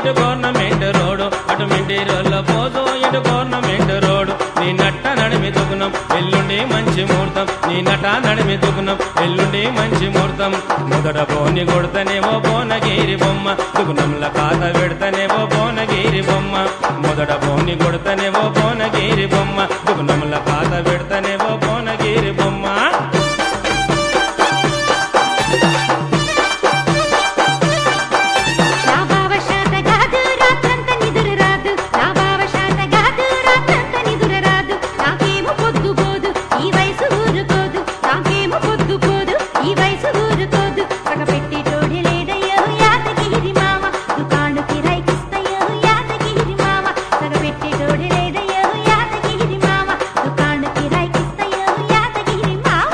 ఇటు government road అటు మింటీరోళ్ళ పోదు ఇటు గవర్నమెంట్ రోడ్డు నీ నట్ట నడిమి దుగుణం ఎల్లుండి మంచి ముహూర్తం నీ నట నడిమి దుగుణం ఎల్లుండి మంచి ముహూర్తం మొదట బోని కొడతనేవో బోనగిరి బొమ్మ దుగుణంల కాత పెడతనేవో బోనగిరి బొమ్మ మొదట బోని కొడతనేవో బోనగిరి బొమ్మ దుగుణంల కాత పెడతనేవో బోనగిరి బొమ్మ నా బావ శాత కాదు రాత్రంత నిదురు రాదు నా బావ శాత కాదు రాత్రంత నిదురు రాదు నాకేమో పొద్దు పోదు ఈ వయసు ఊరుకోదు నాకేమో పొద్దు పోదు ఈ వయసు ఊరుకోదు పగపెట్టి తోడి లేడయ్యో యాదగిరి మామ దుకాణు కిరాయికిస్తయ్యో యాదగిరి మామ పగపెట్టి తోడి లేడయ్యో యాదగిరి మామ దుకాణు కిరాయికిస్తయ్యో యాదగిరి మామ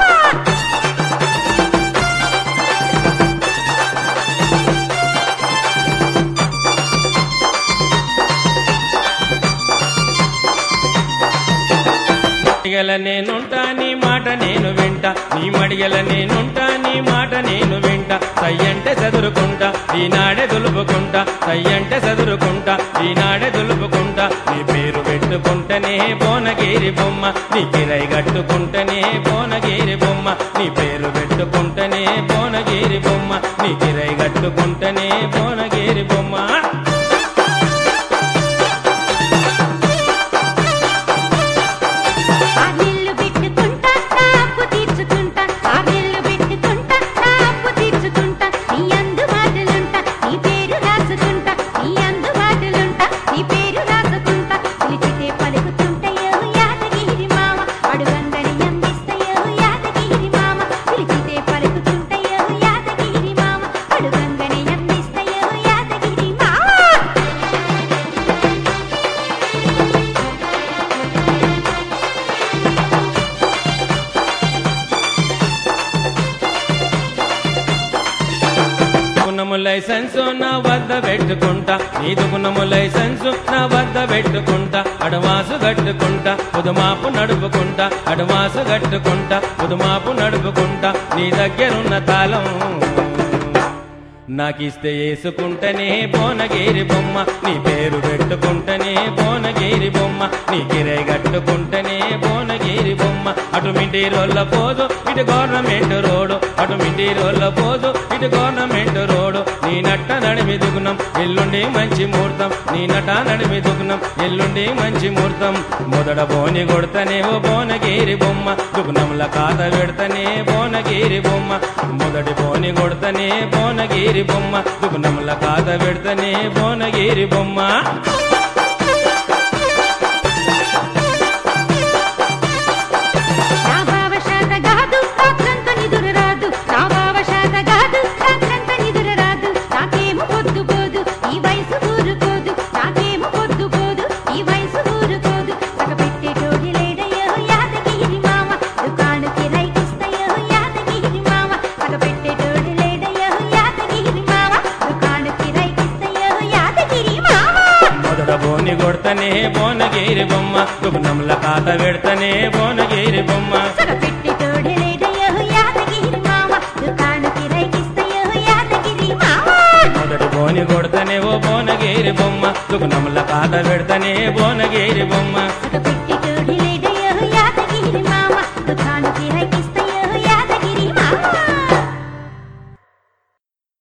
మడిగల నేనుంటా నీ మాట నేను వింట నీ మడిగల నేనుంటా నీ మాట నేను వింట సయ్యంటే చదురుకుంటా ఈనాడే దులుపుకుంటా సయ్యంటే చదురుకుంటా ఈనాడే దులుపుకుంటా నీ పేరు పెట్టుకుంటేనే బోనగిరి బొమ్మ నీ కిరై కట్టుకుంటేనే బోనగిరి బొమ్మ నీ పేరు పెట్టుకుంటేనే బోనగిరి బొమ్మ నీ కిరై కట్టుకుంటేనే బోనగిరి బొమ్మ ఆర్నెల్లు పెట్టుకుంటా నా అప్పు తీర్చుకుంటా ఆర్నెల్లు పెట్టుకుంటా నా అప్పు తీర్చుకుంటా నీ అందుబాటులుంటా నీ పేరు రాసుకుంటా నీ అందుబాటులుంటా నీ పేరు రాసుకుంటా పిలిచితే పలుకుతుంటయో యాదగిరి మామ అడుగందని అందిస్తయో యాదగిరి మామ పిలిచితే పలుకుతుంటయో యాదగిరి మామ అడుగందని అందిస్తయో యాదగిరి మామ దుగుణము లైసెన్సు నా వద్ద పెట్టుకుంటా నీ దుగుణము లైసెన్సు నా వద్ద పెట్టుకుంటా అడవాసు కట్టుకుంటా పుదుమాపు నడుపుకుంటా అడవాసు కట్టుకుంటా పుదుమాపు నడుపుకుంటా నీ దగ్గరున్న తాళం నాకిస్తే వేసుకుంటేనే బోనగిరి బొమ్మ నీ పేరు పెట్టుకుంటేనే బోనగిరి బొమ్మ నీ కిరై కట్టుకుంటేనే బోనగిరి బొమ్మ అటు మింటి రోళ్ళ పోదు ఇటు గవర్నమెంట్ రోడ్డు అటు మింటి రోళ్ళ పోదు ఇటు గవర్నమెంట్ రోడ్డు నీ నట్ట నడిమి దుగుణం ఎల్లుండి మంచి ముహూర్తం నీ నట నడిమి దుగుణం ఎల్లుండి మంచి ముహూర్తం మొదట బోని కొడతనేవో బోనగిరి బొమ్మ దుగుణంల కాత పెడతనే బోనగిరి బొమ్మ మొదటి బోని కొడతనే బోనగిరి బొమ్మ దుగుణంల కాత పెడతనే బోనగిరి బొమ్మ నా బావ శాత కాదు రాత్రంత నిదురు రాదు నా బావ శాత కాదు రాత్రంత నిదురు రాదు నాకేమో పొద్దు పోదు ఈ వయసు ఊరుకోదు నాకేమో పొద్దు పోదు ఈ వయసు ఊరుకోదు పగపెట్టే తోడి లేడయ్యో యాదగిరి మామ దుకాణు కిరాయికిస్తయ్యో యాదగిరి మామ పగపెట్టే తోడి లేడయ్యో యాదగిరి మామ దుకాణు కిరాయికిస్తయ్యో యాదగిరి మామ మొదట బోని కొడతనే బోనగిరి బొమ్మ దుగుణంల కాత పెడతనే బోనగిరి బొమ్మ సగపెట్టి తోడి లేడయ్యో యాదగిరి మామ దుకాణు కిరాయికిస్తయ్యో యాదగిరి మామ మొదటి బోని కొడతనే ఓ బోనగిరి బొమ్మ దుగుణంల కాత పెడతనే బోనగిరి బొమ్మ సగపెట్టి